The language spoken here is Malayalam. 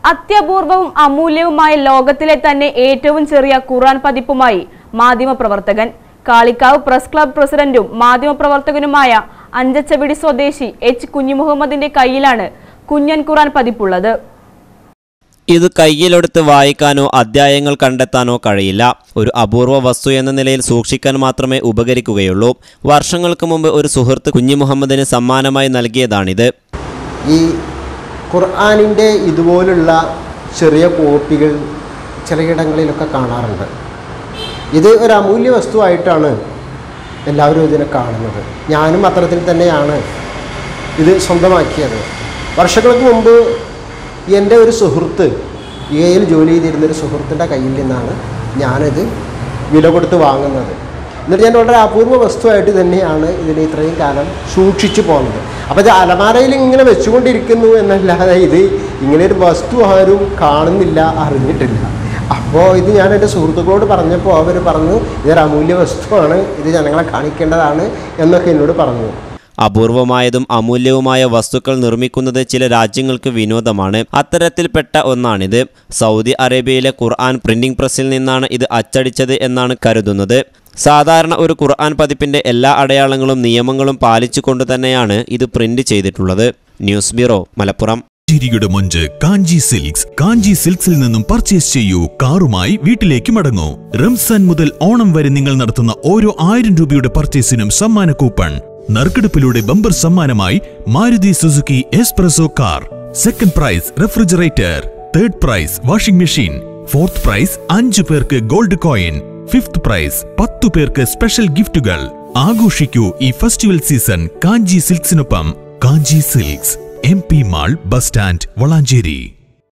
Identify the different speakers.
Speaker 1: അത്യപൂർവവും അമൂല്യവുമായ ലോകത്തിലെ തന്നെ ഏറ്റവും ചെറിയ ഖുർആൻ പതിപ്പുമായി മാധ്യമപ്രവർത്തകൻ കാളിക്കാവ് പ്രസ് ക്ലബ് പ്രസിഡന്റും മാധ്യമപ്രവർത്തകനുമായ അഞ്ചച്ചവിടി സ്വദേശി എച്ച് കുഞ്ഞിമുഹമ്മദിന്റെ കയ്യിലാണ് കുഞ്ഞൻ ഖുർആൻ പതിപ്പുള്ളത്
Speaker 2: ഇത് കയ്യിലെടുത്ത് വായിക്കാനോ അധ്യായങ്ങൾ കണ്ടെത്താനോ കഴിയില്ല ഒരു അപൂർവ വസ്തു എന്ന നിലയിൽ സൂക്ഷിക്കാൻ മാത്രമേ ഉപകരിക്കുകയുള്ളൂ വർഷങ്ങൾക്ക് മുമ്പ് ഒരു സുഹൃത്ത് കുഞ്ഞി മുഹമ്മദിന് സമ്മാനമായി നൽകിയതാണിത്
Speaker 3: ഈ ഖുർആാനിൻ്റെ ഇതുപോലുള്ള ചെറിയ കോപ്പികൾ ചിലയിടങ്ങളിലൊക്കെ കാണാറുണ്ട് ഇത് ഒരു അമൂല്യ വസ്തുവായിട്ടാണ് എല്ലാവരും ഇതിനെ കാണുന്നത് ഞാനും അത്തരത്തിൽ തന്നെയാണ് ഇത് സ്വന്തമാക്കിയത് വർഷങ്ങൾക്ക് മുമ്പ് എൻ്റെ ഒരു സുഹൃത്ത് യു എയിൽ ജോലി ചെയ്തിരുന്നൊരു സുഹൃത്തിൻ്റെ കയ്യിൽ നിന്നാണ് ഞാനിത് വില കൊടുത്ത് വാങ്ങുന്നത് എന്നിട്ട് ഞാൻ വളരെ അപൂർവ വസ്തുവായിട്ട് തന്നെയാണ് ഇതിനെ ഇത്രയും കാലം സൂക്ഷിച്ചു പോകുന്നത് അപ്പോൾ ഇത് അലമാരയിൽ ഇങ്ങനെ വെച്ചുകൊണ്ടിരിക്കുന്നു എന്നല്ലാതെ ഇത് ഇങ്ങനെ ഒരു വസ്തു ആരും കാണുന്നില്ല അറിഞ്ഞിട്ടില്ല അപ്പോൾ ഇത് ഞാൻ എൻ്റെ സുഹൃത്തുക്കളോട് പറഞ്ഞപ്പോൾ അവർ പറഞ്ഞു ഇതൊരു അമൂല്യ വസ്തുവാണ് ഇത് ജനങ്ങളെ കാണിക്കേണ്ടതാണ് എന്നൊക്കെ എന്നോട് പറഞ്ഞു
Speaker 2: അപൂർവമായതും അമൂല്യവുമായ വസ്തുക്കൾ നിർമ്മിക്കുന്നത് ചില രാജ്യങ്ങൾക്ക് വിനോദമാണ് അത്തരത്തിൽപ്പെട്ട ഒന്നാണിത് സൗദി അറേബ്യയിലെ ഖുർആൻ പ്രിന്റിംഗ് പ്രസ്സിൽ നിന്നാണ് ഇത് അച്ചടിച്ചത് എന്നാണ് കരുതുന്നത് സാധാരണ ഒരു ഖുർആൻ പതിപ്പിന്റെ എല്ലാ അടയാളങ്ങളും നിയമങ്ങളും പാലിച്ചുകൊണ്ട് തന്നെയാണ് ഇത് പ്രിന്റ് ചെയ്തിട്ടുള്ളത് ന്യൂസ് ബ്യൂറോ മലപ്പുറം
Speaker 4: ചിരിയുടെ മൊഞ്ച് കാഞ്ചി സിൽക്സ് കാഞ്ചി സിൽക്സിൽ നിന്നും പർച്ചേസ് ചെയ്യൂ കാറുമായി വീട്ടിലേക്ക് മടങ്ങൂ റംസാൻ മുതൽ ഓണം വരെ നിങ്ങൾ നടത്തുന്ന ഓരോ ആയിരം രൂപയുടെ പർച്ചേസിനും സമ്മാന കൂപ്പൺ നറുക്കെടുപ്പിലൂടെ ബമ്പർ സമ്മാനമായി Maruti Suzuki Espresso car second prize refrigerator third prize washing machine fourth prize അഞ്ചു പേർക്ക് ഗോൾഡ് കോയിൻ ഫിഫ്ത് പ്രൈസ് പത്തു പേർക്ക് സ്പെഷ്യൽ ഗിഫ്റ്റുകൾ ആഘോഷിക്കൂ ഈ ഫെസ്റ്റിവൽ സീസൺ കാഞ്ചി സിൽക്സിനൊപ്പം Kanchi silks M P mall bus stand Valanchery